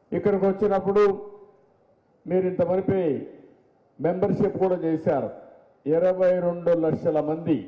ఇక్కడికి వచ్చినప్పుడు మీరు ఇంత మనిపి మెంబర్షిప్ కూడా చేశారు ఇరవై రెండు లక్షల మంది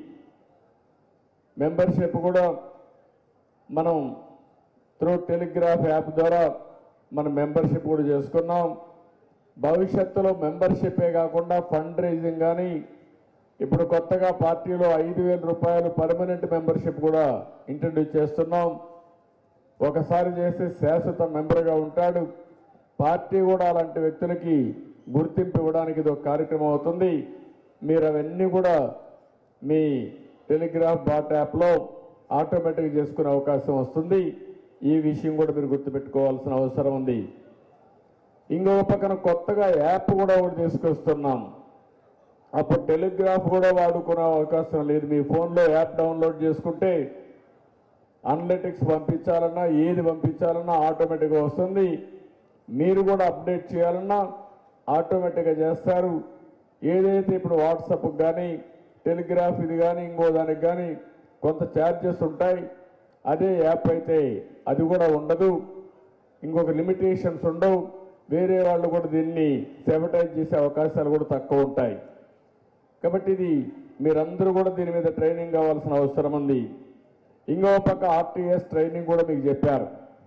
మెంబర్షిప్ కూడా మనం త్రూ టెలిగ్రాఫ్ యాప్ ద్వారా మనం మెంబర్షిప్ కూడా చేసుకున్నాం భవిష్యత్తులో మెంబర్షిప్పే కాకుండా ఫండ్ రైజింగ్ కానీ ఇప్పుడు కొత్తగా పార్టీలో ఐదు వేల రూపాయలు పర్మనెంట్ మెంబర్షిప్ కూడా ఇంట్రడ్యూస్ చేస్తున్నాం ఒకసారి చేస్తే శాశ్వత మెంబర్గా ఉంటాడు పార్టీ కూడా అలాంటి వ్యక్తులకి గుర్తింపు ఇవ్వడానికి ఇది ఒక కార్యక్రమం అవుతుంది మీరు అవన్నీ కూడా మీ టెలిగ్రాఫ్ బాట్ యాప్లో ఆటోమేటిక్గా చేసుకునే అవకాశం వస్తుంది ఈ విషయం కూడా మీరు గుర్తుపెట్టుకోవాల్సిన అవసరం ఉంది ఇంకొక పక్కన కొత్తగా యాప్ కూడా ఒకటి తీసుకొస్తున్నాం అప్పుడు టెలిగ్రాఫ్ కూడా వాడుకునే అవకాశం లేదు మీ ఫోన్లో యాప్ డౌన్లోడ్ చేసుకుంటే అనలిటిక్స్ పంపించాలన్నా ఏది పంపించాలన్నా ఆటోమేటిక్గా వస్తుంది మీరు కూడా అప్డేట్ చేయాలన్నా ఆటోమేటిక్గా చేస్తారు ఏదైతే ఇప్పుడు వాట్సాప్ కానీ టెలిగ్రాఫ్ ఇది కానీ ఇంకో దానికి కానీ కొంత ఛార్జెస్ ఉంటాయి అదే యాప్ అయితే అది కూడా ఉండదు ఇంకొక లిమిటేషన్స్ ఉండవు వేరే వాళ్ళు కూడా దీన్ని సెబటైజ్ చేసే అవకాశాలు కూడా తక్కువ ఉంటాయి కాబట్టి ఇది మీరందరూ కూడా దీని మీద ట్రైనింగ్ కావాల్సిన అవసరం ఉంది ఇంకో పక్క ఆర్టీఎస్ ట్రైనింగ్ కూడా మీకు చెప్పారు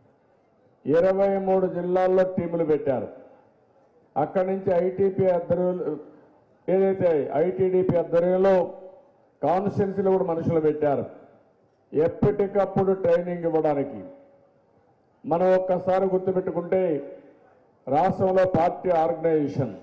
ఇరవై మూడు జిల్లాల్లో టీములు పెట్టారు అక్కడి నుంచి ఐటీపీ ఆధ్వర్యంలో ఏదైతే ఐటీడీపీ ఆధ్వర్యంలో కాన్స్టిట్యున్సీలో కూడా మనుషులు పెట్టారు ఎప్పటికప్పుడు ట్రైనింగ్ ఇవ్వడానికి మనం ఒక్కసారి గుర్తుపెట్టుకుంటే రాష్ట్రంలో పార్టీ ఆర్గనైజేషన్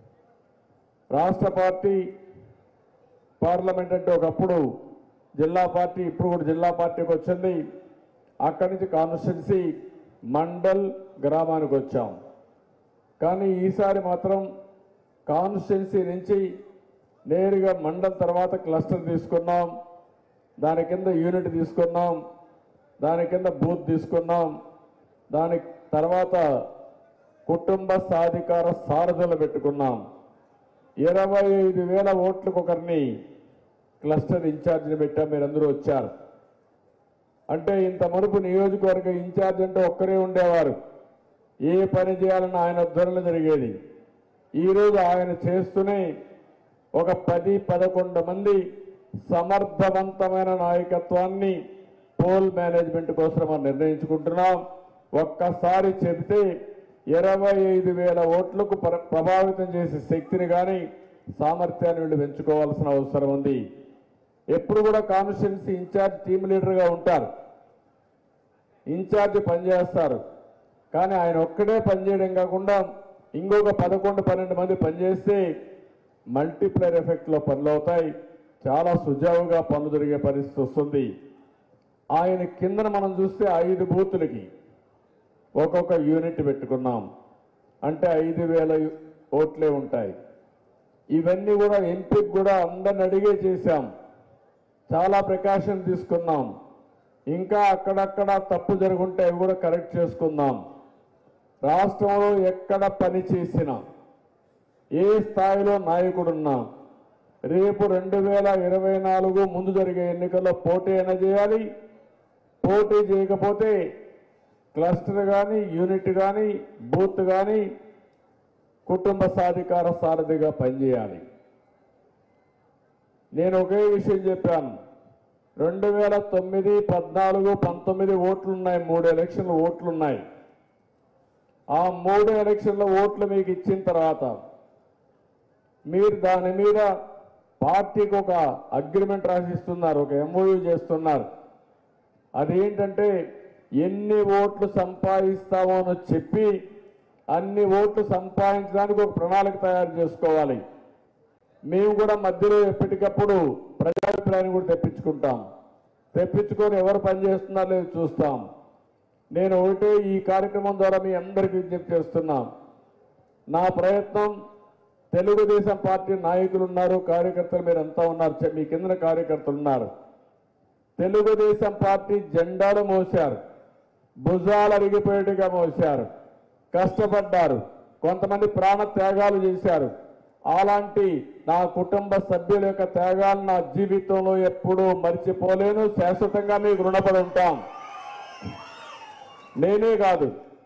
రాష్ట్ర పార్టీ పార్లమెంట్ అంటే ఒకప్పుడు జిల్లా పార్టీ ఇప్పుడు కూడా జిల్లా పార్టీకి వచ్చింది అక్కడి నుంచి కాన్స్టిట్యున్సీ మండల్ గ్రామానికి వచ్చాం కానీ ఈసారి మాత్రం కాన్స్టిట్యున్సీ నుంచి నేరుగా మండల్ తర్వాత క్లస్టర్ తీసుకున్నాం దాని కింద యూనిట్ తీసుకున్నాం దాని కింద బూత్ తీసుకున్నాం దాని తర్వాత కుటుంబ సాధికార సారథులు పెట్టుకున్నాం ఇరవై ఐదు వేల ఓట్లకు ఒకరిని క్లస్టర్ ఇన్ఛార్జిని పెట్టాం మీరందరూ వచ్చారు అంటే ఇంత మునుపు నియోజకవర్గ ఇన్ఛార్జ్ అంటే ఒక్కరే ఉండేవారు ఏ పని చేయాలన్నా ఆయన ధరలు జరిగేది ఈరోజు ఆయన చేస్తూనే ఒక పది పదకొండు మంది సమర్థవంతమైన నాయకత్వాన్ని పోల్ మేనేజ్మెంట్ కోసం మనం నిర్ణయించుకుంటున్నాం ఒక్కసారి చెబితే ఇరవై ఐదు వేల ఓట్లకు ప్ర- ప్రభావితం చేసే శక్తిని కానీ సామర్థ్యాన్ని వీళ్ళు పెంచుకోవాల్సిన అవసరం ఉంది ఎప్పుడు కూడా కాన్స్టిట్యున్సీ ఇన్ఛార్జ్ టీమ్ లీడర్గా ఉంటారు ఇన్ఛార్జ్ పనిచేస్తారు కానీ ఆయన ఒక్కడే పనిచేయడం కాకుండా ఇంకొక పదకొండు పన్నెండు మంది పనిచేస్తే మల్టీప్లైర్ ఎఫెక్ట్లో పనులు అవుతాయి చాలా సుజావుగా పనులు జరిగే పరిస్థితి వస్తుంది ఆయన కిందన మనం చూస్తే ఐదు బూతులకి ఒక్కొక్క యూనిట్ పెట్టుకున్నాం అంటే ఐదు వేల ఓట్లే ఉంటాయి ఇవన్నీ కూడా ఎంపీకి కూడా అందరిని అడిగే చేశాం చాలా ప్రికాషన్ తీసుకున్నాం ఇంకా అక్కడక్కడ తప్పు జరుగుంటే అవి కూడా కరెక్ట్ చేసుకుందాం రాష్ట్రంలో ఎక్కడ పని చేసినా ఏ స్థాయిలో నాయకుడున్నా రేపు రెండు వేల ఇరవై నాలుగు ముందు జరిగే ఎన్నికల్లో పోటీ అయినా చేయాలి పోటీ చేయకపోతే క్లస్టర్ కానీ యూనిట్ కానీ బూత్ కానీ కుటుంబ సాధికార సారథిగా పనిచేయాలి నేను ఒకే విషయం చెప్పాను రెండు వేల తొమ్మిది పద్నాలుగు పంతొమ్మిది ఓట్లు ఉన్నాయి మూడు ఎలక్షన్లు ఓట్లు ఉన్నాయి ఆ మూడు ఎలక్షన్ల ఓట్లు మీకు ఇచ్చిన తర్వాత మీరు దాని మీద పార్టీకి ఒక అగ్రిమెంట్ రాసిస్తున్నారు ఒక ఎంఓయూ చేస్తున్నారు అదేంటంటే ఎన్ని ఓట్లు సంపాదిస్తామో అని చెప్పి అన్ని ఓట్లు సంపాదించడానికి ఒక ప్రణాళిక తయారు చేసుకోవాలి మేము కూడా మధ్యలో ఎప్పటికప్పుడు ప్రజాభిప్రాయాన్ని కూడా తెప్పించుకుంటాం తెప్పించుకొని ఎవరు పనిచేస్తున్నారో లేదో చూస్తాం నేను ఒకటే ఈ కార్యక్రమం ద్వారా మీ అందరికీ విజ్ఞప్తి చేస్తున్నాం నా ప్రయత్నం తెలుగుదేశం పార్టీ నాయకులు ఉన్నారు కార్యకర్తలు మీరు అంతా ఉన్నారు చె- మీ కింద కార్యకర్తలు ఉన్నారు తెలుగుదేశం పార్టీ జెండాలు మోశారు భుజాలు అరిగిపోయేట్టుగా మోశారు కష్టపడ్డారు కొంతమంది ప్రాణ త్యాగాలు చేశారు అలాంటి నా కుటుంబ సభ్యుల యొక్క త్యాగాలు నా జీవితంలో ఎప్పుడూ మర్చిపోలేను శాశ్వతంగా మీకు రుణపడి ఉంటాం నేనే కాదు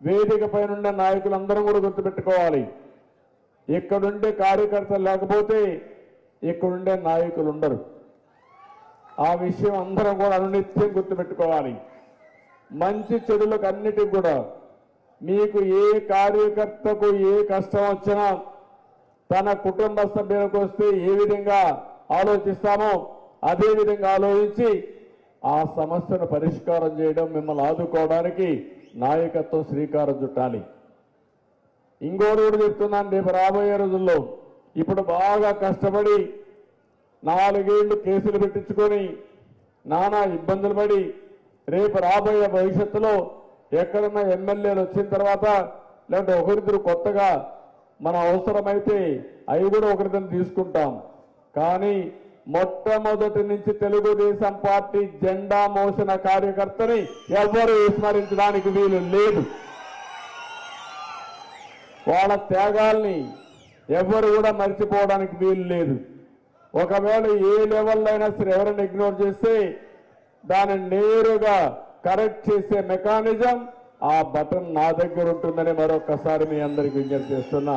వేదిక పైన నాయకులందరం కూడా గుర్తుపెట్టుకోవాలి ఇక్కడుండే కార్యకర్తలు లేకపోతే ఇక్కడుండే నాయకులు ఉండరు ఆ విషయం అందరం కూడా అనునిత్యం గుర్తుపెట్టుకోవాలి మంచి చెడులకు అన్నిటికి కూడా మీకు ఏ కార్యకర్తకు ఏ కష్టం వచ్చినా తన కుటుంబ సభ్యులకు వస్తే ఏ విధంగా ఆలోచిస్తామో అదే విధంగా ఆలోచించి ఆ సమస్యను పరిష్కారం చేయడం మిమ్మల్ని ఆదుకోవడానికి నాయకత్వం శ్రీకారం చుట్టాలి ఇంకోటి కూడా చెప్తున్నాను రేపు రాబోయే రోజుల్లో ఇప్పుడు బాగా కష్టపడి నాలుగేళ్లు కేసులు పెట్టించుకొని నానా ఇబ్బందులు పడి రేపు రాబోయే భవిష్యత్తులో ఎక్కడన్నా ఎమ్మెల్యేలు వచ్చిన తర్వాత లేదంటే ఒకరిద్దరు కొత్తగా మన అవసరమైతే అవి కూడా ఒకరిద్దరు తీసుకుంటాం కానీ మొట్టమొదటి నుంచి తెలుగుదేశం పార్టీ జెండా మోసిన కార్యకర్తని ఎవ్వరూ విస్మరించడానికి వీలు లేదు వాళ్ళ త్యాగాల్ని ఎవరు కూడా మర్చిపోవడానికి వీలు లేదు ఒకవేళ ఏ లెవెల్లో అయినా సరే ఎవరైనా ఇగ్నోర్ చేస్తే దాన్ని నేరుగా కరెక్ట్ చేసే మెకానిజం ఆ బటన్ నా దగ్గర ఉంటుందని మరొకసారి మీ అందరికి విజ్ఞప్తి చేస్తున్నా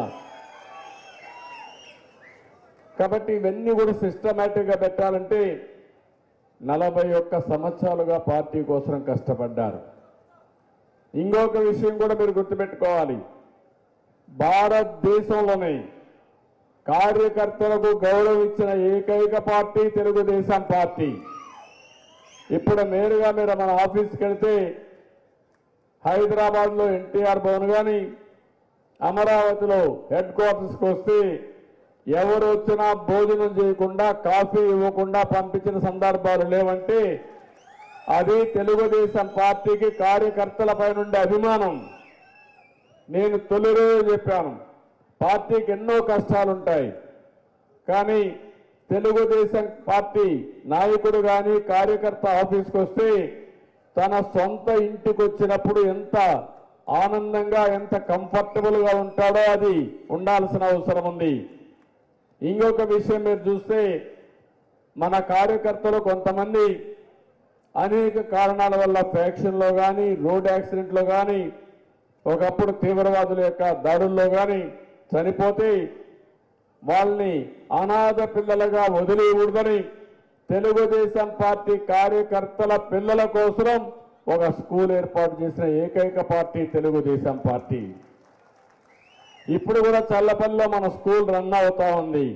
కాబట్టి ఇవన్నీ కూడా సిస్టమేటిక్ గా పెట్టాలంటే నలభై ఒక్క సంవత్సరాలుగా పార్టీ కోసం కష్టపడ్డారు ఇంకొక విషయం కూడా మీరు గుర్తుపెట్టుకోవాలి భారతదేశంలోనే కార్యకర్తలకు గౌరవం ఇచ్చిన ఏకైక పార్టీ తెలుగుదేశం పార్టీ ఇప్పుడు నేరుగా మీరు మన ఆఫీస్కి వెళ్తే హైదరాబాద్ లో ఎన్టీఆర్ భవన్ కానీ అమరావతిలో హెడ్ క్వార్టర్స్కి వస్తే ఎవరు వచ్చినా భోజనం చేయకుండా కాఫీ ఇవ్వకుండా పంపించిన సందర్భాలు లేవంటే అది తెలుగుదేశం పార్టీకి కార్యకర్తలపై నుండి అభిమానం నేను తొలి రోజు చెప్పాను పార్టీకి ఎన్నో కష్టాలుంటాయి కానీ తెలుగుదేశం పార్టీ నాయకుడు కానీ కార్యకర్త ఆఫీస్కి వస్తే తన సొంత ఇంటికి వచ్చినప్పుడు ఎంత ఆనందంగా ఎంత కంఫర్టబుల్ గా ఉంటాడో అది ఉండాల్సిన అవసరం ఉంది ఇంకొక విషయం మీరు చూస్తే మన కార్యకర్తలు కొంతమంది అనేక కారణాల వల్ల ఫ్యాక్షన్లో కానీ రోడ్ యాక్సిడెంట్లో కానీ ఒకప్పుడు తీవ్రవాదుల యొక్క దాడుల్లో కానీ చనిపోతే వాళ్ళని అనాథ పిల్లలుగా వదిలేయకూడదని తెలుగుదేశం పార్టీ కార్యకర్తల పిల్లల కోసం ఒక స్కూల్ ఏర్పాటు చేసిన ఏకైక పార్టీ తెలుగుదేశం పార్టీ ఇప్పుడు కూడా చల్లపల్లిలో మన స్కూల్ రన్ అవుతా ఉంది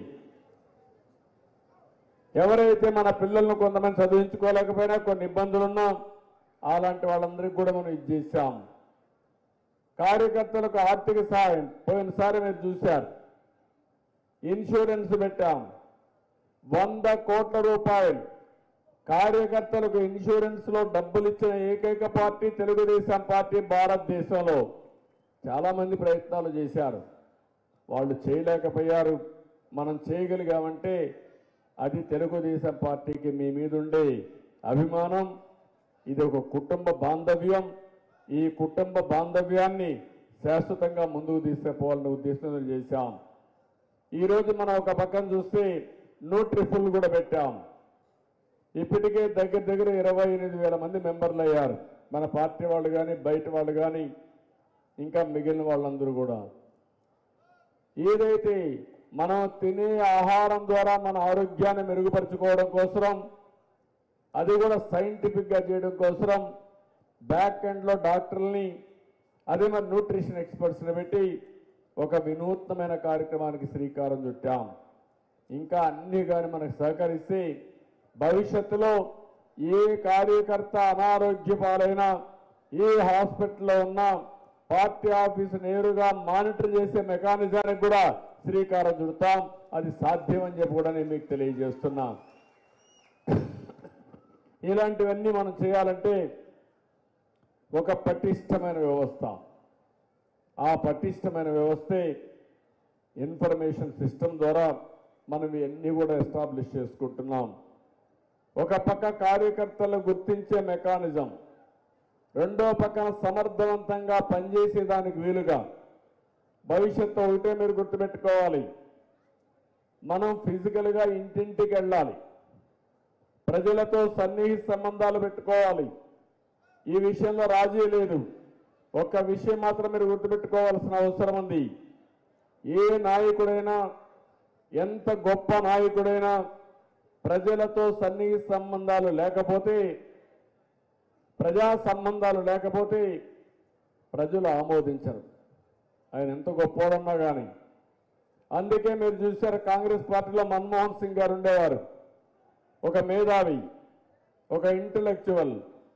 ఎవరైతే మన పిల్లలను కొంతమంది చదివించుకోలేకపోయినా కొన్ని ఇబ్బందులున్నా అలాంటి వాళ్ళందరికీ కూడా మనం ఇది చేశాం కార్యకర్తలకు ఆర్థిక సహాయం పోయినసారి మీరు చూశారు ఇన్సూరెన్స్ పెట్టాం వంద కోట్ల రూపాయలు కార్యకర్తలకు ఇన్సూరెన్స్ లో డబ్బులు ఇచ్చిన ఏకైక పార్టీ తెలుగుదేశం పార్టీ భారతదేశంలో చాలా మంది ప్రయత్నాలు చేశారు వాళ్ళు చేయలేకపోయారు మనం చేయగలిగామంటే అది తెలుగుదేశం పార్టీకి మీ మీద ఉండే అభిమానం ఇది ఒక కుటుంబ బాంధవ్యం ఈ కుటుంబ బాంధవ్యాన్ని శాశ్వతంగా ముందుకు తీసుకుపోవాలనే ఉద్దేశంతో చేశాం ఈ రోజు మనం ఒక పక్కన చూస్తే న్యూట్రిఫుల్ కూడా పెట్టాం ఇప్పటికే దగ్గర దగ్గర ఇరవై ఎనిమిది వేల మంది మెంబర్లు అయ్యారు మన పార్టీ వాళ్ళు కానీ బయట వాళ్ళు కానీ ఇంకా మిగిలిన వాళ్ళందరూ కూడా ఏదైతే మనం తినే ఆహారం ద్వారా మన ఆరోగ్యాన్ని మెరుగుపరుచుకోవడం కోసం అది కూడా సైంటిఫిక్ గా చేయడం కోసం బ్యాక్ ఎండ్ లో డాక్టర్లని అదే మరి న్యూట్రిషన్ ఎక్స్పర్ట్స్ పెట్టి ఒక వినూత్నమైన కార్యక్రమానికి శ్రీకారం చుట్టాం ఇంకా అన్ని కానీ మనకు సహకరిస్తే భవిష్యత్తులో ఏ కార్యకర్త అనారోగ్య పాలైనా ఏ హాస్పిటల్లో ఉన్నా పార్టీ ఆఫీసు నేరుగా మానిటర్ చేసే మెకానిజానికి కూడా శ్రీకారం చుడతాం అది సాధ్యం అని చెప్పి కూడా నేను మీకు తెలియజేస్తున్నా ఇలాంటివన్నీ మనం చేయాలంటే ఒక పటిష్టమైన వ్యవస్థ ఆ పటిష్టమైన వ్యవస్థే ఇన్ఫర్మేషన్ సిస్టమ్ ద్వారా మనం ఇవన్నీ కూడా ఎస్టాబ్లిష్ చేసుకుంటున్నాం ఒక పక్క కార్యకర్తలను గుర్తించే మెకానిజం రెండో పక్కన సమర్థవంతంగా పనిచేసే దానికి వీలుగా భవిష్యత్తు ఒకటే మీరు గుర్తుపెట్టుకోవాలి మనం ఫిజికల్గా ఇంటింటికి వెళ్ళాలి ప్రజలతో సన్నిహిత సంబంధాలు పెట్టుకోవాలి ఈ విషయంలో రాజీ లేదు ఒక్క విషయం మాత్రం మీరు గుర్తుపెట్టుకోవాల్సిన అవసరం ఉంది ఏ నాయకుడైనా ఎంత గొప్ప నాయకుడైనా ప్రజలతో సన్నిహిత సంబంధాలు లేకపోతే ప్రజా సంబంధాలు లేకపోతే ప్రజలు ఆమోదించరు ఆయన ఎంత గొప్పోడన్నా కానీ అందుకే మీరు చూశారు కాంగ్రెస్ పార్టీలో మన్మోహన్ సింగ్ గారు ఉండేవారు ఒక మేధావి ఒక ఇంటలెక్చువల్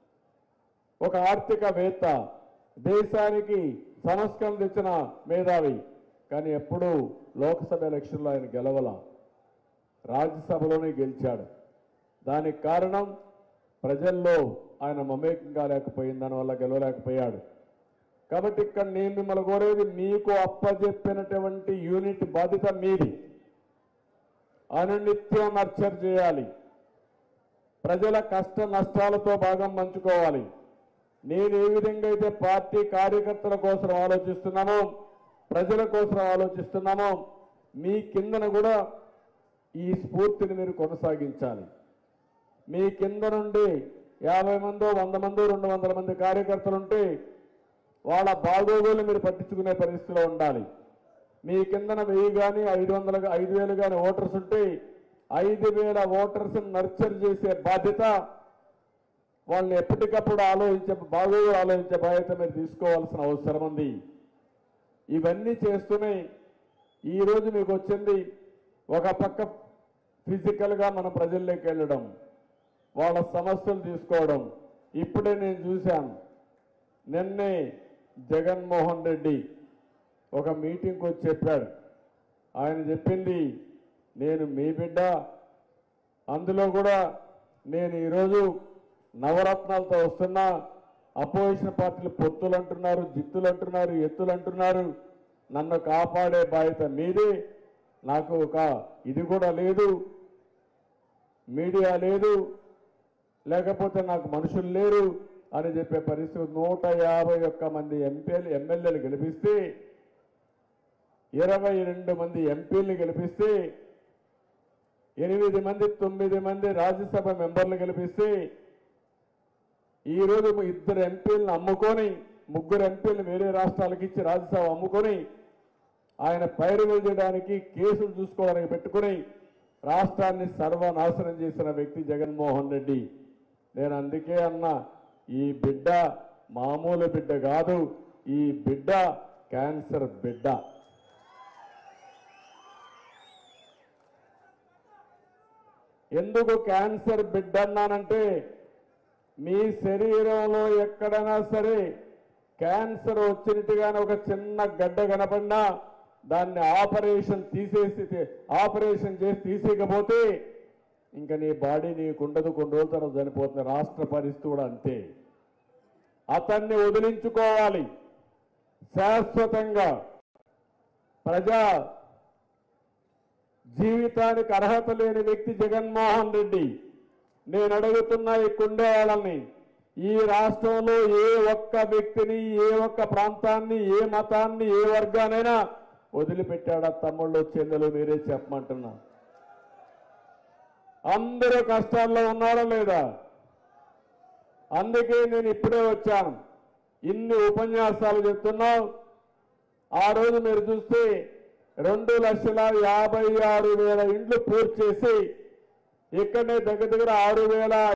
ఒక ఆర్థికవేత్త దేశానికి సంస్కరణ తెచ్చిన మేధావి కానీ ఎప్పుడూ లోక్సభ ఎలక్షన్లో ఆయన గెలవల రాజ్యసభలోనే గెలిచాడు దానికి కారణం ప్రజల్లో ఆయన మమేకం కాలేకపోయింది దానివల్ల గెలవలేకపోయాడు కాబట్టి ఇక్కడ నేను మిమ్మల్ని కోరేది మీకు అప్పజెప్పినటువంటి యూనిట్ బాధ్యత మీది అనునిత్యం నర్చర్ చేయాలి ప్రజల కష్ట నష్టాలతో భాగం పంచుకోవాలి నేను ఏ విధంగా అయితే పార్టీ కార్యకర్తల కోసం ఆలోచిస్తున్నానో ప్రజల కోసం ఆలోచిస్తున్నానో మీ కిందన కూడా ఈ స్ఫూర్తిని మీరు కొనసాగించాలి మీ కింద నుండి యాభై మందో వంద మందో రెండు వందల మంది కార్యకర్తలు ఉంటే వాళ్ళ బాగోగులు మీరు పట్టించుకునే పరిస్థితిలో ఉండాలి మీ కిందన వెయ్యి కానీ ఐదు వందలు ఐదు వేలు కానీ ఓటర్స్ ఉంటే ఐదు వేల ఓటర్స్ నర్చర్ చేసే బాధ్యత వాళ్ళని ఎప్పటికప్పుడు ఆలోచించే బాగోగులు ఆలోచించే బాధ్యత మీరు తీసుకోవాల్సిన అవసరం ఉంది ఇవన్నీ చేస్తూనే ఈరోజు మీకు వచ్చింది ఒక పక్క ఫిజికల్గా మన ప్రజల్లోకి వెళ్ళడం వాళ్ళ సమస్యలు తీసుకోవడం ఇప్పుడే నేను చూశాను నిన్నే జగన్మోహన్ రెడ్డి ఒక మీటింగ్కి వచ్చి చెప్పాడు ఆయన చెప్పింది నేను మీ బిడ్డ అందులో కూడా నేను ఈరోజు నవరత్నాలతో వస్తున్నా అపోజిషన్ పార్టీలు పొత్తులు అంటున్నారు జిత్తులు అంటున్నారు ఎత్తులు అంటున్నారు నన్ను కాపాడే బాధ్యత మీదే నాకు ఒక ఇది కూడా లేదు మీడియా లేదు లేకపోతే నాకు మనుషులు లేరు అని చెప్పే పరిస్థితి నూట యాభై ఒక్క మంది ఎంపీలు ఎమ్మెల్యేలు గెలిపిస్తే ఇరవై రెండు మంది ఎంపీలు గెలిపిస్తే ఎనిమిది మంది తొమ్మిది మంది రాజ్యసభ మెంబర్లు గెలిపిస్తే ఈరోజు ఇద్దరు ఎంపీలను అమ్ముకొని ముగ్గురు ఎంపీలను వేరే రాష్ట్రాలకు ఇచ్చి రాజ్యసభ అమ్ముకొని ఆయన పైరు చేయడానికి కేసులు చూసుకోవడానికి పెట్టుకుని రాష్ట్రాన్ని సర్వనాశనం చేసిన వ్యక్తి జగన్మోహన్ రెడ్డి నేను అందుకే అన్నా ఈ బిడ్డ మామూలు బిడ్డ కాదు ఈ బిడ్డ క్యాన్సర్ బిడ్డ ఎందుకు క్యాన్సర్ బిడ్డ అన్నానంటే మీ శరీరంలో ఎక్కడైనా సరే క్యాన్సర్ వచ్చినట్టుగానే ఒక చిన్న గడ్డ కనపడినా దాన్ని ఆపరేషన్ తీసేసి ఆపరేషన్ చేసి తీసేయకపోతే ఇంకా నీ బాడీ నీకు ఉండదు కొన్ని రోజుల తర్వాత చనిపోతుంది రాష్ట్ర పరిస్థితి కూడా అంతే అతన్ని వదిలించుకోవాలి శాశ్వతంగా ప్రజా జీవితానికి అర్హత లేని వ్యక్తి జగన్మోహన్ రెడ్డి నేను అడుగుతున్న ఈ కుండే వాళ్ళని ఈ రాష్ట్రంలో ఏ ఒక్క వ్యక్తిని ఏ ఒక్క ప్రాంతాన్ని ఏ మతాన్ని ఏ వర్గానైనా వదిలిపెట్టాడా తమ్ముళ్ళు చెల్లెలు మీరే చెప్పమంటున్నా అందరూ కష్టాల్లో ఉన్నారా లేదా అందుకే నేను ఇప్పుడే వచ్చాను ఇన్ని ఉపన్యాసాలు చెప్తున్నావు ఆ రోజు మీరు చూస్తే రెండు లక్షల యాభై ఆరు వేల ఇండ్లు పూర్తి చేసి ఇక్కడనే దగ్గర దగ్గర ఆరు వేల